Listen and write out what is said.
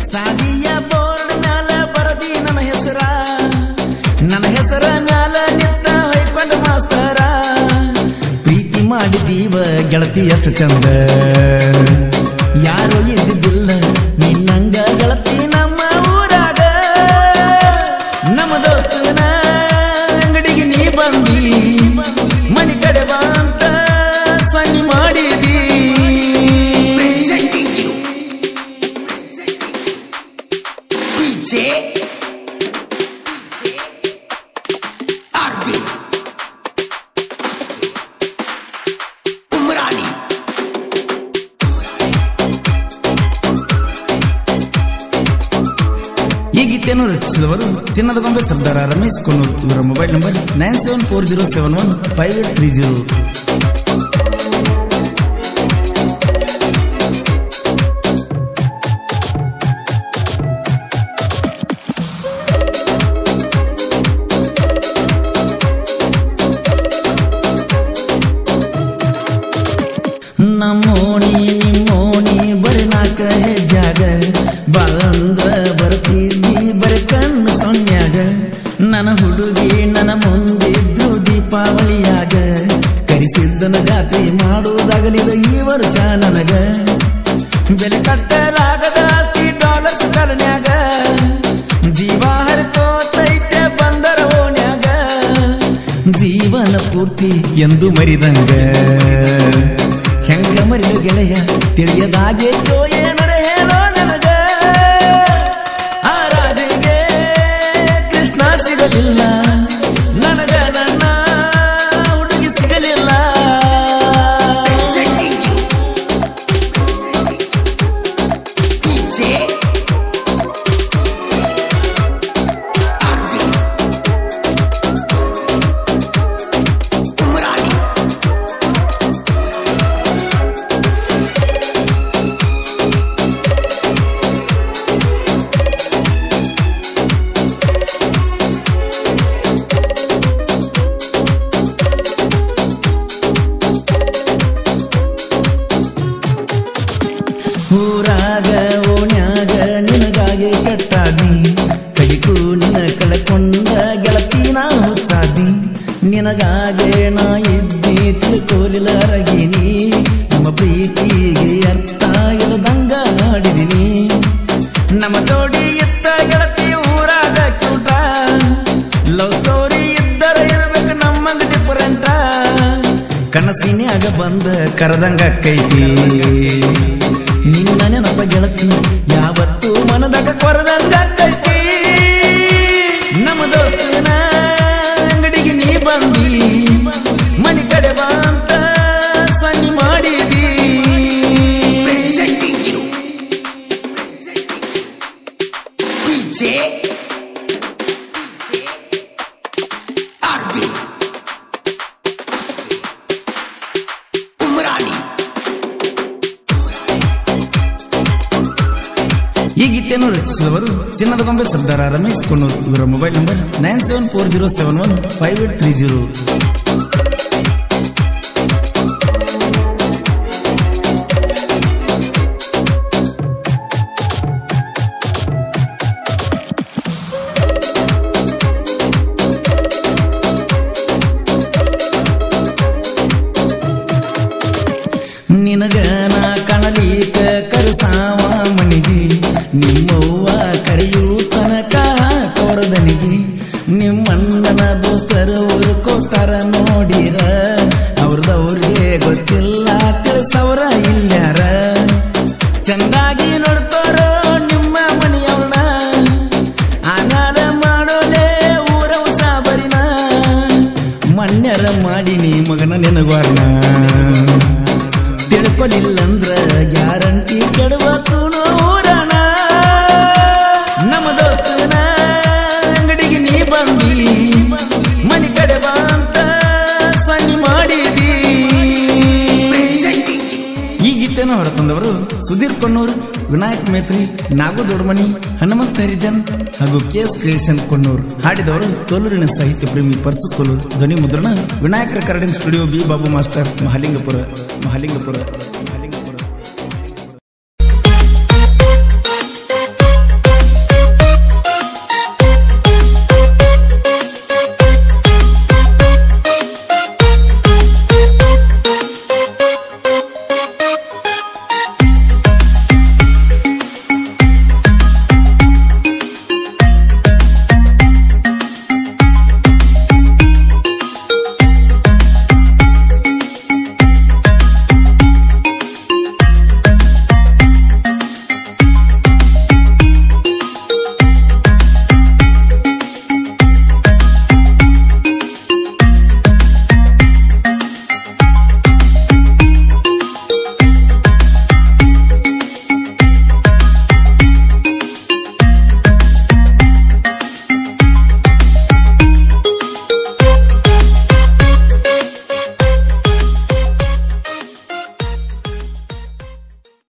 ಸಾಲಿಯ board ಮ್ಯಾಲ ಬರದಿ ನನ್ನ ಹೆಸರ ನನ್ನ ಹೆಸರ ಮ್ಯಾಲ ನಿತ್ತ ಹೊಯ್ಕೊಂಡ ಮಾಸ್ತರ ಪ್ರೀತಿ ಮಾಡಿದೀವ ಗೆಳತಿ ಎಷ್ಟು ಚಂದ ಯಾರು ಇದ್ದಿದ್ದಿಲ್ಲ ನಿನ್ನಂಗ ಗೆಳತಿ ನಮ್ಮ ಊರಾಗ ನಮ್ಮ ದೋಸ್ತನ ಅಂಗಡಿಗೆ ನೀ ಬಂದಿ ಮನಿ ಕಡೆ ಬಾ ಅಂತ ಸನ್ನಿ ಮಾಡಿದಿ Presenting you. DJ Arvind Umrani ಈ ಗೀತೆಯನ್ನು ರಚಿಸಿದವರು ಚಿನ್ನದ ಗೊಂಬೆ ಸರ್ದಾರ ರಮೇಶ್ ಕೊನ್ನೂರ್ ಇವರ mobile number nine seven four zero seven one five eight three zero ನಮ್ಮೋಣಿ ನಿಮ್ಮೋಣಿ ಬರೀ ನಾಲ್ಕ ಹೆಜ್ಜಾಗ ಬಾಳಂದ್ರ ಬರ್ತಿದ್ದಿ ಬರೀ ಕಣ್ಣು ಸೊನ್ಯಾಗ ನನ್ನ ಹುಡುಗಿ ನನ್ನ ಮುಂದಿದ್ದು ದೀಪಾವಳಿಯಾಗ ಕರಿಸಿದ್ದನ ಜಾತಿ ಮಾಡುವುದಾಗಲಿಲ್ಲ ಈ ವರ್ಷ ನನಗ ಬೆಲೆ ಕಟ್ಟಲಾಗದ ಆಸ್ತಿ ಡಾಲರ್ಸ್ ಕಲನ್ಯಾಗ ಜೀವ ಹರಿತೋತೈತೆ ಬಂದರ ಓಣ್ಯಾಗ ಜೀವನ ಪೂರ್ತಿ ಎಂದು ಮರಿದಂಗ ಹೆಂಗ ಮರಿಲು ಗೆಳೆಯ ತಿಳಿಯದಾಗೆ ಏನರೆ ಹೇಳೋ ನನಗ ಆ ರಾಜೆಗೆ ಕೃಷ್ಣ ಸಿಗಲಿಲ್ಲ ನನಗ ನನ್ನ ಹುಡುಗಿ ಸಿಗಲಿಲ್ಲ Presenting you DJ Arvind Umrani ಊರಾಗ ಓಣ್ಯಾಗ ನಿನಗಾಗಿ ಕೆಟ್ಟಾದಿ ಕಡಿಕು ನಿನ ಕಳಕೊಂಡ ಗೆಳತಿ ನಾ ಹುಚ್ಚಾದಿ ನಿನಗಾಗೆ ನಾ ಇದ್ದಿ ತಿಳ್ಕೋಲಿಲ್ಲ ಅರಗಿನಿ ನಮ್ಮ ಪ್ರೀತಿಗೆ ಅರ್ಥ ಇಲ್ಲದಂಗ ಮಾಡಿದಿನಿ ನಮ್ಮ ಜೋಡಿ ಇತ್ತ ಗೆಳತಿ ಊರಾಗ ಕ್ಯೂಟ ಲವ್ ಸ್ಟೋರಿ ಇದ್ದರ ಇರ್ಬೇಕು ನಮ್ಮಂಗ ಡಿಫರೆಂಟ ಕನಸಿನ್ಯಾಗ ಬಂದ ಕರೆದಂಗ ಕೈತಿ ನಿನ್ನ ನೆನಪ ಗೆಳತಿ ಯಾವತ್ತು ಮನದಾಗ ಕೊರದಂಗ ಕೈತಿ ನಮ್ಮ ದೋಸ್ತನ ಅಂಗಡಿಗೆ ನೀ ಬಂದಿ ಮನಿ ಕಡೆ ಬಾ ಅಂತ ಸನ್ನಿ ಮಾಡಿದಿ Presenting you DJ Arvind Umrani ಈ ಗೀತೆಯನ್ನು ರಚಿಸಿದವರು ಚಿನ್ನದ ಗೊಂಬೆ ಸರ್ದಾರ ರಮೇಶ್ ಕೊನ್ನೂರ್ ಇವರ mobile number nine seven four zero seven one five eight three zero ನಿನಗ ನಾ ಕಣಲೀಕ ಕರಸಾವ ಮನಿಗಿ ನಿಮ್ಮವ್ವ ಕರೆಯೂ ತನಕ ಕೋರದನಿಗಿ ನಿಮ್ಮಣ್ಣನ ದೋಸ್ತರು ಉರ್ಕೋತಾರ ನೋಡಿರ ಅವ್ರದವ್ರಿಗೆ ಗೊತ್ತಿಲ್ಲ ತಿಳಿಸವ್ರ ಇಲ್ಯಾರ ಚಂದಾಗಿ ನೋಡ್ತಾರೋ ನಿಮ್ಮ ಮನೆಯವ್ರನ್ನ ಆನಾದ ಮಾಡೋಲೆ ಊರ ಸಾಬರಿನ ಮಣ್ಯರ ಮಾಡಿನಿ ಮಗನ ನೆನಗ್ವಾರ್ನ ತಿಳ್ಕೊಲಿಲ್ಲಂದ್ರ ಗ್ಯಾರಂಟಿ ಕೆಡುವ ಊರನ ನಮ್ಮ ದೋಸ್ತನ ಅಂಗಡಿಗೆ ನೀ ಬಂದಿ ಮನಿ ಕಡೆ ಬಾ ಅಂತ ಸನ್ನಿ ಮಾಡಿದಿ Presenting you ಈ ಗೀತೆಯನ್ನು ಹೊರತಂದವರು ಸುಧೀರ್ ಕೊಣ್ಣೂರು ವಿನಾಯಕ್ ಮೇತ್ರಿ ನಾಗು ದೊಡ್ಮನಿ ಹನುಮಂತ ಹರಿಜನ್ ಹಾಗೂ ಕೆ ಎಸ್ ಕ್ರಿಯೇಷನ್ ಕೊಣ್ಣೂರು ಹಾಡಿದವರು ತೋಲೂರಿನ ಸಾಹಿತ್ಯ ಪ್ರೇಮಿ ಪರ್ಸು ಕೊಲ್ಲೂರು ಧ್ವನಿ ಮುದ್ರಣ Vinayaka recording studio B Babu master Mahalingapura Mahalingapura